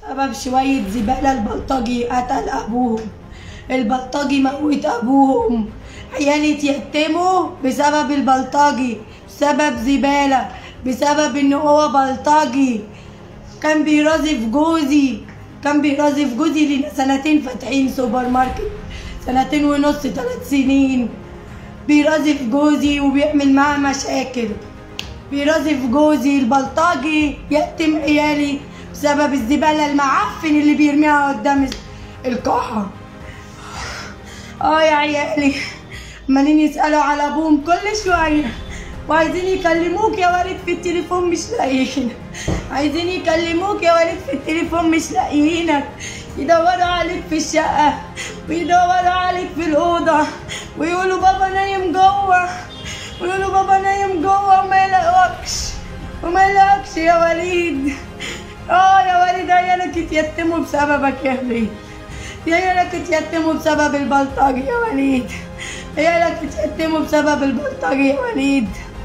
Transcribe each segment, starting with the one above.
سبب شوية زبالة البلطجي قتل أبوهم البلطجي موت أبوهم عيالي اتيتموا بسبب البلطجي بسبب زبالة بسبب إن هو بلطجي كان بيرازف جوزي كان بيرازف جوزي لنا سنتين فاتحين سوبر ماركت سنتين ونص ثلاث سنين بيرازف جوزي وبيعمل معاه مشاكل بيرازف جوزي البلطجي يتم عيالي بسبب الزبالة المعفن اللي بيرميها قدام القاعة اه يا عيالي عمالين يسألوا على ابوهم كل شوية وعايزين يكلموك يا وليد في التليفون مش لاقيينك عايزين يكلموك يا وليد في التليفون مش لاقيينك يدوروا عليك في الشقة ويدوروا عليك في الأوضة ويقولوا بابا نايم جوه ويقولوا بابا نايم جوه وما يلاقوكش وما يلاقوكش يا وليد اه يا وليد عيالك اتيتموا بسببك يا وليد عيالك اتيتموا بسبب البلطجي يا وليد عيالك اتيتموا بسبب البلطجي يا وليد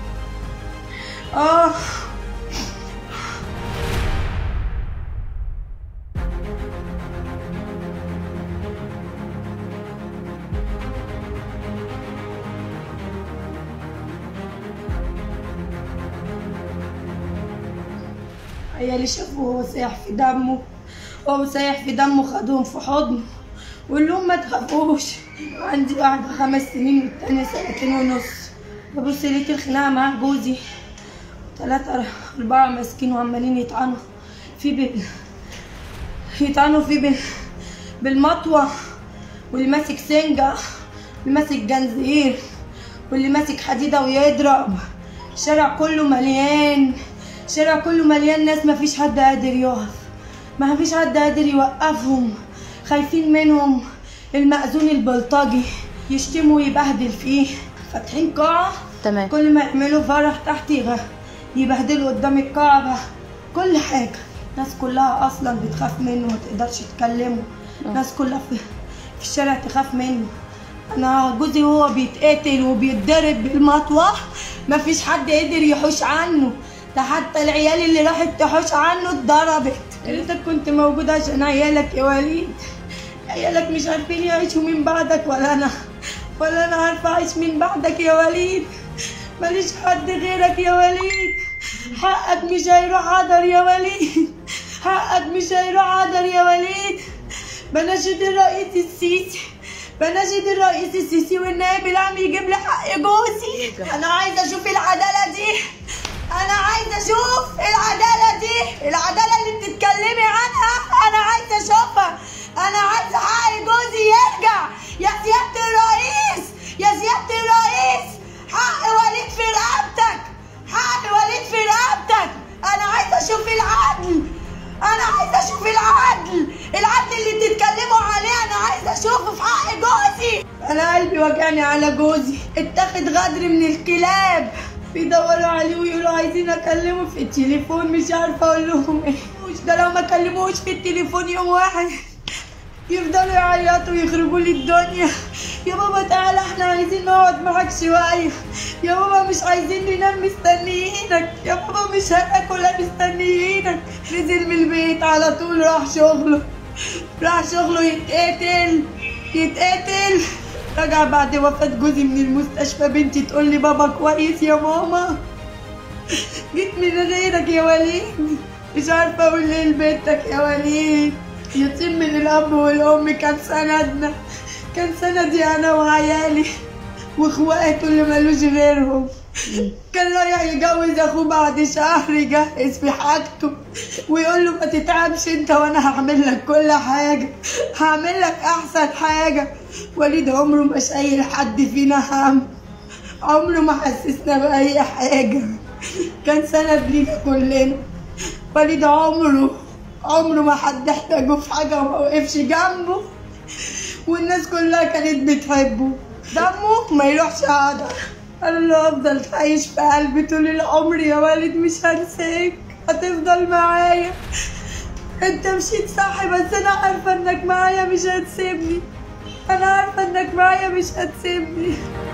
اه عيالي شافوه وهو سايح في دمه وهو سايح في دمه خدوهم في حضنه وقال لهم ما تخافوش عندي واحدة خمس سنين والتانية سنتين ونص ببص لقيت الخناقة مع جوزي تلاتة أربعة ماسكين وعمالين يطعنوا في بال يطعنوا في بال بالمطوة واللي ماسك سنجة واللي ماسك جنزير واللي ماسك حديدة ويضرب الشارع كله مليان الشارع كله مليان ناس مفيش حد قادر يقف ما فيش حد قادر يوقفهم خايفين منهم المأذون البلطجي يشتموا ويبهدل فيه فاتحين قاعة تمام كل ما يعملوا فرح تحت يغ- يبهدلوا قدام الكعبة كل حاجة الناس كلها أصلا بتخاف منه ما تقدرش تكلمه الناس كلها في, في الشارع تخاف منه أنا جوزي وهو بيتقتل وبيتضرب بالمطوة مفيش حد قدر يحوش عنه ده حتى العيال اللي راحت تحوش عنه اتضربت انت كنت موجود عشان عيالك يا وليد عيالك مش عارفين يعيشوا من بعدك ولا انا ولا انا عارفه اعيش من بعدك يا وليد ماليش حد غيرك يا وليد حقك مش هيروح عدر يا وليد حقك مش هيروح عدر يا وليد بناشد الرئيس السيسي بناشد الرئيس السيسي والنائب العام يجيب لي حق جوزي انا عايزه اشوف العداله دي انا عايزه اشوف العداله دي العداله اللي بتتكلمي عنها انا عايزه اشوفها انا عايزه حق جوزي يرجع يا سياده الرئيس يا سياده الرئيس حق وليد في رقبتك حق وليد في رقبتك انا عايزه اشوف العدل انا عايزه اشوف العدل العدل اللي بتتكلموا عليه انا عايزه اشوفه في حق جوزي انا قلبي وجعني على جوزي اتاخد غدر من الكلاب بيدوروا عليه ويقولوا عايزين اكلمه في التليفون مش عارفه اقول لهم ايه مش ده لو ما كلموش في التليفون يوم واحد يفضلوا يعيطوا ويخربوا لي الدنيا يا بابا تعالى احنا عايزين نقعد معاك شويه يا بابا مش عايزين ننام مستنيينك يا بابا مش هناكل مستنيينك نزل من البيت على طول راح شغله راح شغله يتقتل يتقتل رجع بعد وفاة جوزي من المستشفى بنتي تقول لي بابا كويس يا ماما جيت من غيرك يا وليد مش عارفة أقول إيه لبنتك يا وليد يتيم من الأب والأم كان سندنا كان سندي أنا وعيالي وإخواته اللي ملوش غيرهم كان رايح يجوز أخوه بعد شهر يجهز في حاجته ويقول له ما تتعبش أنت وأنا هعمل لك كل حاجة هعمل لك أحسن حاجة وليد عمره ما شايل حد فينا هم عمره ما حسسنا بأي حاجة كان سند لينا كلنا وليد عمره عمره ما حد احتاجه في حاجة وما وقفش جنبه والناس كلها كانت بتحبه دمه ما يروحش عدل انا اللي هفضل عايش في قلبي طول العمر يا والد مش هنساك هتفضل معايا انت مشيت صح بس انا عارفه انك معايا مش هتسيبني انا عارفه انك معايا مش هتسيبني